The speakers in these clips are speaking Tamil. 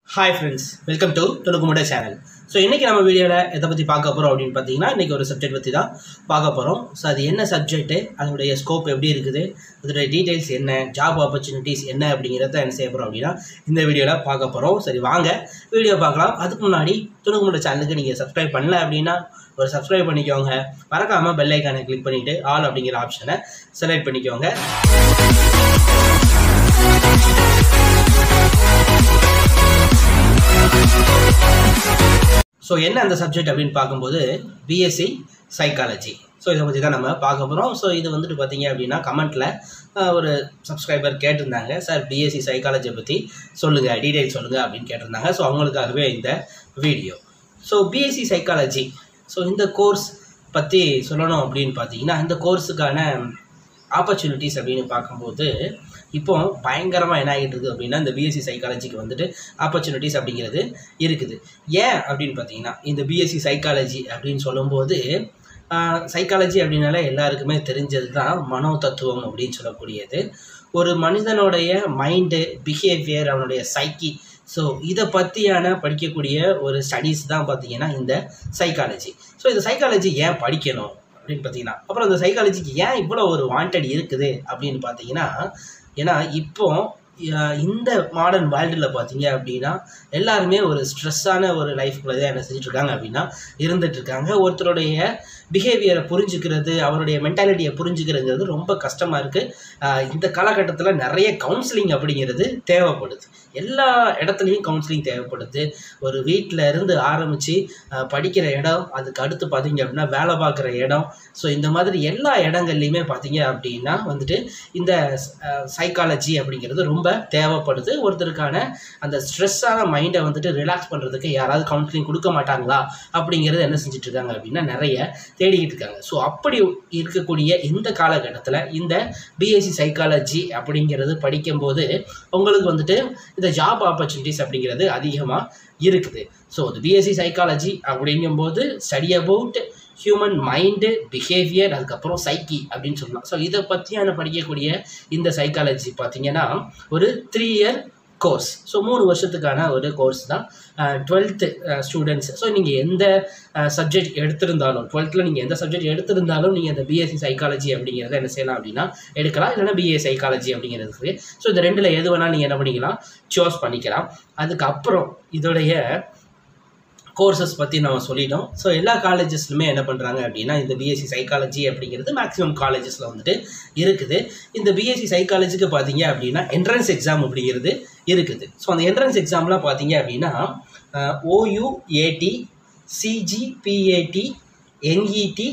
ஹாய் ஃப்ரெண்ட்ஸ் வெல்கம் டு துணுக்குமுட சேனல் ஸோ இன்றைக்கி நம்ம வீடியோவில் எதை பற்றி பார்க்க போகிறோம் அப்படின்னு பார்த்தீங்கன்னா இன்றைக்கி ஒரு சப்ஜெக்ட் பற்றி தான் பார்க்க போகிறோம் ஸோ அது என்ன சப்ஜெக்ட்டு அதனுடைய ஸ்கோப் எப்படி இருக்குது அதோடைய டீட்டெயில்ஸ் என்ன ஜாப் ஆப்பர்ச்சுனிட்டிஸ் என்ன அப்படிங்கிறத என்ன செய்ய போகிறோம் அப்படின்னா இந்த வீடியோவில் பார்க்க போகிறோம் சரி வாங்க வீடியோ பார்க்கலாம் அதுக்கு முன்னாடி துணுக்குமுட சேனலுக்கு நீங்கள் சப்ஸ்கிரைப் பண்ணல அப்படின்னா ஒரு சப்ஸ்கிரைப் பண்ணிக்கோங்க மறக்காமல் பெல் ஐக்கானை கிளிக் பண்ணிவிட்டு ஆல் அப்படிங்கிற ஆப்ஷனை செலக்ட் பண்ணிக்கோங்க ஸோ என்ன அந்த சப்ஜெக்ட் அப்படின்னு பார்க்கும்போது பிஎஸ்சி சைக்காலஜி ஸோ இதை பற்றி தான் நம்ம பார்க்க போகிறோம் ஸோ இது வந்துட்டு பார்த்தீங்க அப்படின்னா கமெண்ட்டில் ஒரு சப்ஸ்கிரைபர் கேட்டிருந்தாங்க சார் பிஎஸ்சி சைக்காலஜியை பற்றி சொல்லுங்கள் டீட்டெயில் சொல்லுங்கள் அப்படின்னு கேட்டிருந்தாங்க ஸோ அவங்களுக்காகவே இந்த video so BSc psychology so இந்த கோர்ஸ் பற்றி சொல்லணும் அப்படின்னு பார்த்தீங்கன்னா இந்த கோர்ஸுக்கான ஆப்பர்ச்சுனிட்டிஸ் அப்படின்னு பார்க்கும்போது இப்போ பயங்கரமாக என்ன ஆகிட்டு இருக்குது அப்படின்னா இந்த பிஎஸ்சி சைக்காலஜிக்கு வந்துட்டு ஆப்பர்ச்சுனிட்டிஸ் அப்படிங்கிறது இருக்குது ஏன் அப்படின்னு பார்த்தீங்கன்னா இந்த பிஎஸ்சி சைக்காலஜி அப்படின்னு சொல்லும்போது சைக்காலஜி அப்படின்னாலே எல்லாருக்குமே தெரிஞ்சது தான் மனோ தத்துவம் அப்படின்னு சொல்லக்கூடியது ஒரு மனிதனுடைய மைண்டு பிஹேவியர் அவனுடைய சைக்கி ஸோ இதை பற்றியான படிக்கக்கூடிய ஒரு ஸ்டடீஸ் தான் பார்த்தீங்கன்னா இந்த சைக்காலஜி ஸோ இந்த சைக்காலஜி ஏன் படிக்கணும் அப்படின்னு பார்த்தீங்கன்னா அப்புறம் இந்த சைக்காலஜிக்கு ஏன் இவ்வளோ ஒரு வாண்டட் இருக்குது அப்படின்னு பார்த்தீங்கன்னா ஏன்னா இப்போ இந்த மாடர்ன் வேர்ல்டில் பார்த்தீங்க அப்படின்னா எல்லாருமே ஒரு ஸ்ட்ரெஸ்ஸான ஒரு லைஃப்குள்ளே தான் என்ன செஞ்சுட்ருக்காங்க அப்படின்னா இருந்துகிட்ருக்காங்க ஒருத்தருடைய பிஹேவியரை புரிஞ்சுக்கிறது அவருடைய மென்டாலிட்டியை புரிஞ்சுக்கிறதுங்கிறது ரொம்ப கஷ்டமாக இருக்குது இந்த காலகட்டத்தில் நிறைய கவுன்சிலிங் அப்படிங்கிறது தேவைப்படுது எல்லா இடத்துலையும் கவுன்சிலிங் தேவைப்படுது ஒரு வீட்டில் இருந்து ஆரம்பித்து படிக்கிற இடம் அதுக்கு அடுத்து பார்த்தீங்க அப்படின்னா வேலை பார்க்குற இடம் ஸோ இந்த மாதிரி எல்லா இடங்கள்லையுமே பார்த்தீங்க அப்படின்னா வந்துட்டு இந்த சைக்காலஜி அப்படிங்கிறது ரொம்ப தேவைப்படுது ஒருத்தருக்கான அந்த ஸ்ட்ரெஸ்ஸான மைண்டை வந்துட்டு ரிலாக்ஸ் பண்ணுறதுக்கு யாராவது கவுன்சிலிங் கொடுக்க மாட்டாங்களா அப்படிங்கிறது என்ன செஞ்சுட்ருக்காங்க அப்படின்னா நிறைய தேடிக்கிட்டு இருக்காங்க ஸோ அப்படி இருக்கக்கூடிய இந்த காலகட்டத்தில் இந்த பிஎஸ்சி சைக்காலஜி அப்படிங்கிறது படிக்கும்போது உங்களுக்கு வந்துட்டு இந்த ஜாப் ஆப்பர்ச்சுனிட்டிஸ் அப்படிங்கிறது அதிகமாக இருக்குது ஸோ இந்த பிஎஸ்சி சைக்காலஜி அப்படிங்கும்போது study about human mind behaviour அதுக்கப்புறம் சைக்கி அப்படின்னு சொல்லலாம் ஸோ இதை பற்றியான படிக்கக்கூடிய இந்த சைக்காலஜி பார்த்திங்கன்னா ஒரு த்ரீ இயர் கோர்ஸ் ஸோ மூணு வருஷத்துக்கான ஒரு கோர்ஸ் தான் டுவெல்த்து ஸ்டூடெண்ட்ஸ் ஸோ நீங்கள் எந்த சப்ஜெக்ட் எடுத்திருந்தாலும் டுவெல்த்தில் நீங்கள் எந்த சப்ஜெக்ட் எடுத்திருந்தாலும் நீங்கள் இந்த பிஎஸ்சி சைக்காலஜி அப்படிங்கிறத என்ன செய்யலாம் அப்படின்னா எடுக்கலாம் இல்லைனா பிஏ சைக்காலஜி அப்படிங்கிறது ஸோ இந்த ரெண்டில் எது வேணால் நீங்கள் என்ன பண்ணிக்கலாம் சூஸ் பண்ணிக்கலாம் அதுக்கப்புறம் இதோடைய கோர்சஸ் பற்றி நம்ம சொல்லிட்டோம் ஸோ எல்லா காலேஜஸ்லுமே என்ன பண்ணுறாங்க அப்படின்னா இந்த பிஎஸ்சி சைக்காலஜி அப்படிங்கிறது மேக்ஸிமம் காலேஜஸில் வந்துட்டு இருக்குது இந்த பிஎஸ்சி சைக்காலஜிக்கு பார்த்தீங்க அப்படின்னா என்ட்ரன்ஸ் எக்ஸாம் அப்படிங்கிறது இருக்குது ஸோ அந்த என்ட்ரன்ஸ் எக்ஸாம்லாம் பார்த்தீங்க அப்படின்னா ஓயுஏடி சிஜிபிஏடி என்இடி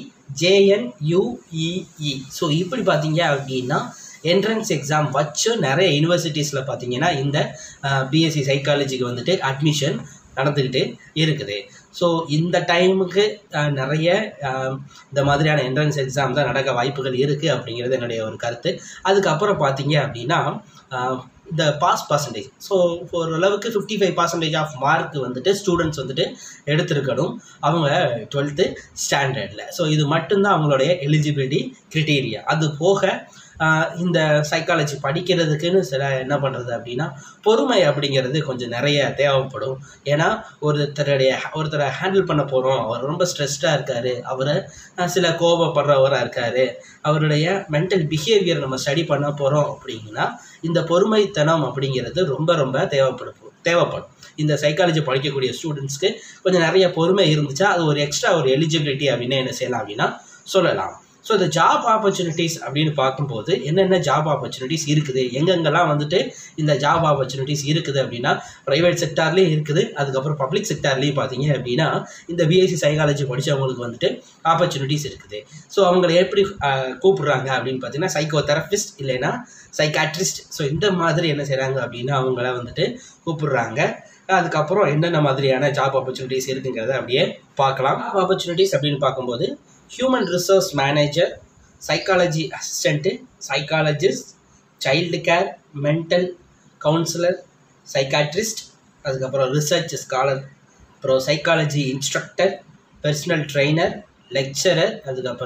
ஜேஎன்யூஇஇ ஸோ இப்படி பார்த்தீங்க அப்படின்னா என்ட்ரன்ஸ் எக்ஸாம் வச்சு நிறைய யூனிவர்சிட்டிஸில் பார்த்தீங்கன்னா இந்த பிஎஸ்சி சைக்காலஜிக்கு வந்துட்டு அட்மிஷன் நடந்துக்கிட்டு இருக்குது ஸோ இந்த டைமுக்கு நிறைய இந்த மாதிரியான என்ட்ரன்ஸ் எக்ஸாம் தான் நடக்க வாய்ப்புகள் இருக்குது அப்படிங்கிறது என்னுடைய ஒரு கருத்து அதுக்கப்புறம் பார்த்தீங்க அப்படின்னா இந்த பாஸ் பர்சன்டேஜ் ஸோ ஓரளவுக்கு fifty five percentage of mark வந்துட்டு ஸ்டூடெண்ட்ஸ் வந்துட்டு எடுத்திருக்கணும் அவங்க டுவெல்த்து ஸ்டாண்டர்டில் ஸோ இது மட்டும்தான் அவங்களுடைய எலிஜிபிலிட்டி க்ரிட்டீரியா அது போக இந்த சைக்காலஜி படிக்கிறதுக்குன்னு சில என்ன பண்ணுறது அப்படின்னா பொறுமை அப்படிங்கிறது கொஞ்சம் நிறைய தேவைப்படும் ஏன்னா ஒருத்தருடைய ஒருத்தரை ஹேண்டில் பண்ண போகிறோம் அவர் ரொம்ப ஸ்ட்ரெஸ்டாக இருக்கார் அவர் சில கோபப்படுறவராக இருக்கார் அவருடைய மென்டல் பிஹேவியர் நம்ம ஸ்டடி பண்ண போகிறோம் அப்படின்னா இந்த பொறுமைத்தனம் அப்படிங்கிறது ரொம்ப ரொம்ப தேவைப்படும் தேவைப்படும் இந்த சைக்காலஜி படிக்கக்கூடிய ஸ்டூடெண்ட்ஸ்க்கு கொஞ்சம் நிறைய பொறுமை இருந்துச்சா அது ஒரு எக்ஸ்ட்ரா ஒரு எலிஜிபிலிட்டி அப்படின்னு என்ன செய்யலாம் அப்படின்னா சொல்லலாம் ஸோ இந்த ஜாப் ஆப்பர்ச்சுனிட்டிஸ் அப்படின்னு பார்க்கும்போது என்னென்ன ஜாப் ஆப்பர்ச்சுனிட்டிஸ் இருக்குது எங்கெங்கெல்லாம் வந்துட்டு இந்த ஜாப் ஆப்பர்ச்சுனிட்டிஸ் இருக்குது அப்படின்னா ப்ரைவேட் செக்டார்லேயும் இருக்குது அதுக்கப்புறம் பப்ளிக் செக்டார்லேயும் பார்த்தீங்க அப்படின்னா இந்த பிஎஸ்சி சைக்காலஜி படித்தவங்களுக்கு வந்துட்டு ஆப்பர்ச்சுனிட்டிஸ் இருக்குது ஸோ அவங்கள எப்படி கூப்பிடுறாங்க அப்படின்னு பார்த்தீங்கன்னா சைக்கோ தெரபிஸ்ட் இல்லைன்னா சைக்காட்ரிஸ்ட் ஸோ இந்த மாதிரி என்ன செய்கிறாங்க அப்படின்னா அவங்கள வந்துட்டு கூப்பிடுறாங்க அதுக்கப்புறம் என்னென்ன மாதிரியான ஜாப் ஆப்பர்ச்சுனிட்டிஸ் இருக்குங்கிறத அப்படியே பார்க்கலாம் ஜாப் ஆப்பர்ச்சுனிட்டிஸ் அப்படின்னு பார்க்கும்போது human resource manager psychology assistant psychologist child care mental counsellor psychiatrist அதுக்கப்புறம் ரிசர்ச் ஸ்காலர் அப்புறம் psychology instructor personal trainer lecturer அதுக்கப்புறம்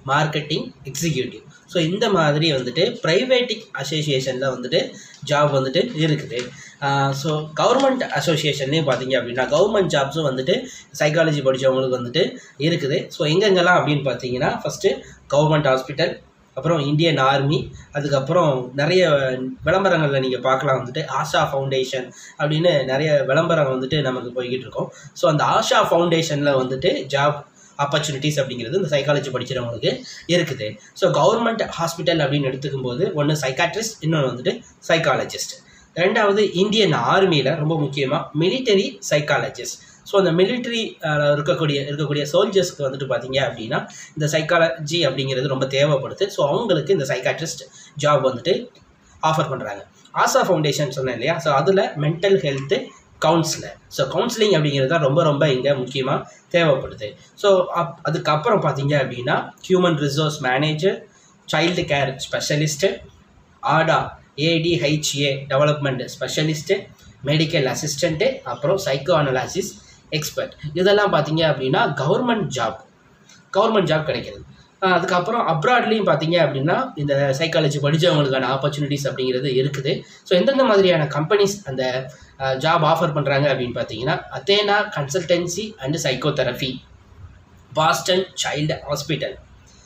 மார்க்கெட்டிங் எக்ஸிக்யூட்டிவ் ஸோ இந்த மாதிரி வந்துட்டு ப்ரைவேட்டிக் அசோசியேஷனில் வந்துட்டு ஜாப் வந்துட்டு இருக்குது ஸோ கவர்மெண்ட் அசோசியேஷன்லேயும் பார்த்தீங்க அப்படின்னா கவர்மெண்ட் ஜாப்ஸும் வந்துட்டு சைக்காலஜி படித்தவங்களுக்கு வந்துட்டு இருக்குது ஸோ எங்கெங்கெல்லாம் அப்படின்னு பார்த்தீங்கன்னா ஃபஸ்ட்டு கவர்மெண்ட் ஹாஸ்பிட்டல் அப்புறம் இந்தியன் ஆர்மி அதுக்கப்புறம் நிறைய விளம்பரங்களில் நீங்கள் பார்க்கலாம் வந்துட்டு ஆஷா ஃபவுண்டேஷன் அப்படின்னு நிறைய விளம்பரம் வந்துட்டு நமக்கு போய்கிட்டு இருக்கோம் ஸோ அந்த ஆஷா ஃபவுண்டேஷனில் வந்துட்டு ஜாப் ஆப்பர்ச்சுனிட்டிஸ் அப்படிங்கிறது இந்த சைக்காலஜி படிக்கிறவங்களுக்கு இருக்குது ஸோ கவர்மெண்ட் ஹாஸ்பிட்டல் அப்படின்னு எடுத்துக்கும் போது ஒன்று சைக்காட்ரிஸ்ட் இன்னொன்று வந்துட்டு சைக்காலஜிஸ்ட் ரெண்டாவது இந்தியன் ஆர்மியில் ரொம்ப முக்கியமாக மிலிட்டரி சைக்காலஜிஸ்ட் ஸோ அந்த மிலிட்ரி இருக்கக்கூடிய இருக்கக்கூடிய சோல்ஜர்ஸ்க்கு வந்துட்டு பார்த்தீங்க அப்படின்னா இந்த சைக்காலஜி அப்படிங்கிறது ரொம்ப தேவைப்படுது ஸோ அவங்களுக்கு இந்த சைக்காட்ரிஸ்ட் ஜாப் வந்துட்டு ஆஃபர் பண்ணுறாங்க ஆசா ஃபவுண்டேஷன் சொன்னேன் இல்லையா ஸோ அதில் mental health counsellor so counselling அப்படிங்கிறது தான் ரொம்ப ரொம்ப இங்கே முக்கியமாக தேவைப்படுது ஸோ அப் அதுக்கப்புறம் பார்த்தீங்க அப்படின்னா human resource manager child care specialist ஆடா ADHA development specialist medical assistant அப்புறம் சைக்கோ அனலாசிஸ் எக்ஸ்பர்ட் இதெல்லாம் பார்த்தீங்க அப்படின்னா கவர்மெண்ட் ஜாப் கவர்மெண்ட் ஜாப் கிடைக்கிறது ஆஹ் அதுக்கப்புறம் அப்ராட்லேயும் பார்த்தீங்க அப்படின்னா இந்த சைக்காலஜி படித்தவங்களுக்கான ஆப்பர்ச்சுனிட்டிஸ் அப்படிங்கிறது இருக்குது ஸோ எந்தெந்த மாதிரியான கம்பெனிஸ் அந்த ஜாப் ஆஃபர் பண்ணுறாங்க அப்படின்னு பார்த்தீங்கன்னா Athena consultancy and psychotherapy Boston child hospital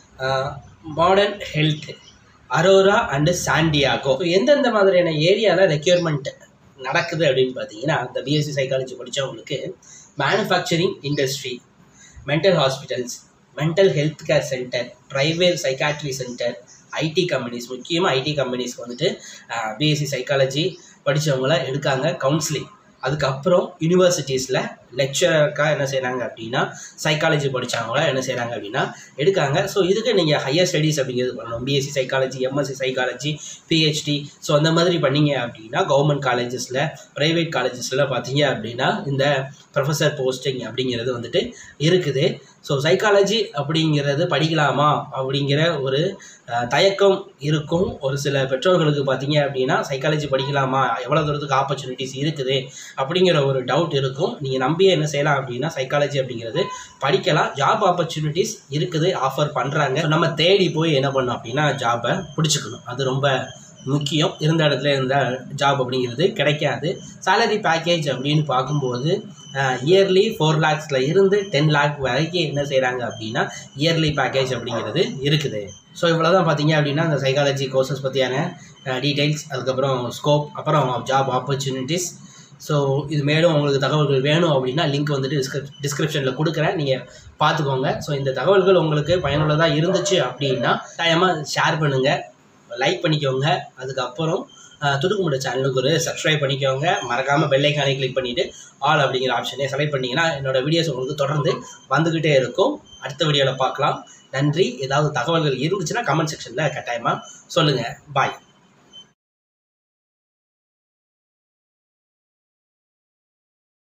modern health Aurora and San Diego so எந்தெந்த மாதிரியான ஏரியாவில் ரெக்யூர்மெண்ட் நடக்குது அப்படின்னு பார்த்தீங்கன்னா இந்த பிஎஸ்சி சைக்காலஜி படித்தவங்களுக்கு manufacturing industry mental hospitals mental health care centre private psychiatry centre IT companies முக்கியமாக ஐடி கம்பெனிஸ்க்கு வந்துட்டு பிஎஸ்சி சைக்காலஜி படித்தவங்கள எடுக்காங்க கவுன்சிலிங் அதுக்கப்புறம் யூனிவர்சிட்டிஸில் லெக்சரருக்காக என்ன செய்கிறாங்க அப்படின்னா சைக்காலஜி படித்தவங்கள என்ன செய்கிறாங்க அப்படின்னா எடுக்காங்க ஸோ இதுக்கு நீங்கள் ஹையர் ஸ்டடீஸ் அப்படிங்கிறது பண்ணணும் BSc psychology MSc psychology PhD so அந்த மாதிரி பண்ணீங்க அப்படின்னா கவர்மெண்ட் காலேஜஸில் ப்ரைவேட் காலேஜஸில் பார்த்தீங்க அப்படின்னா இந்த ப்ரொஃபஸர் போஸ்டிங் அப்படிங்கிறது வந்துட்டு இருக்குது ஸோ சைக்காலஜி அப்படிங்கிறது படிக்கலாமா அப்படிங்கிற ஒரு அஹ், தயக்கம் இருக்கும் ஒரு சில பெற்றோர்களுக்கு பார்த்தீங்க அப்படின்னா சைக்காலஜி படிக்கலாமா எவ்வளோ தூரத்துக்கு ஆப்பர்ச்சுனிட்டிஸ் இருக்குது அப்படிங்கிற ஒரு டவுட் இருக்கும் நீங்கள் நம்பியே என்ன செய்யலாம் அப்படின்னா சைக்காலஜி அப்படிங்கிறது படிக்கலாம் ஜாப் ஆப்பர்ச்சுனிட்டிஸ் இருக்குது ஆஃபர் பண்ணுறாங்க நம்ம தேடி போய் என்ன பண்ணோம் அப்படின்னா ஜாபை பிடிச்சிக்கணும் அது ரொம்ப முக்கியம் இருந்த இடத்துல இருந்த ஜாப் அப்படிங்கிறது கிடைக்காது salary பேக்கேஜ் அப்படின்னு பார்க்கும்போது இயர்லி ஃபோர் லேக்ஸில் இருந்து டென் லேக் வரைக்கும் என்ன செய்கிறாங்க அப்படின்னா இயர்லி பேக்கேஜ் அப்படிங்கிறது இருக்குது ஸோ இவ்வளோ தான் பார்த்தீங்க அப்படின்னா இந்த சைக்காலஜி கோர்சஸ் பற்றியான டீட்டெயில்ஸ் அதுக்கப்புறம் ஸ்கோப் அப்புறம் ஜாப் ஆப்பர்ச்சுனிட்டிஸ் ஸோ இது மேலும் உங்களுக்கு தகவல்கள் வேணும் அப்படின்னா லிங்க் வந்துட்டு டிஸ்கிரிப் டிஸ்கிரிப்ஷனில் கொடுக்குறேன் நீங்கள் பார்த்துக்கோங்க ஸோ இந்த தகவல்கள் உங்களுக்கு பயனுள்ளதாக இருந்துச்சு அப்படின்னா கட்டாயமாக ஷேர் பண்ணுங்கள் லைக் பண்ணிக்கோங்க அதுக்கப்புறம் துடுக்குமுட சேனலுக்கு ஒரு சப்ஸ்கிரைப் பண்ணிக்கோங்க மறக்காமல் பெல்லைக்கானே கிளிக் பண்ணிவிட்டு ஆல் அப்படிங்கிற ஆப்ஷனே செலக்ட் பண்ணிங்கன்னா என்னோட வீடியோஸ் உங்களுக்கு தொடர்ந்து வந்துக்கிட்டே இருக்கும் அடுத்த வீடியோவில் பார்க்கலாம் நன்றி ஏதாவது தகவல்கள் இருந்துச்சுன்னா கமெண்ட் செக்ஷனில் கட்டாயமாக சொல்லுங்கள் பாய்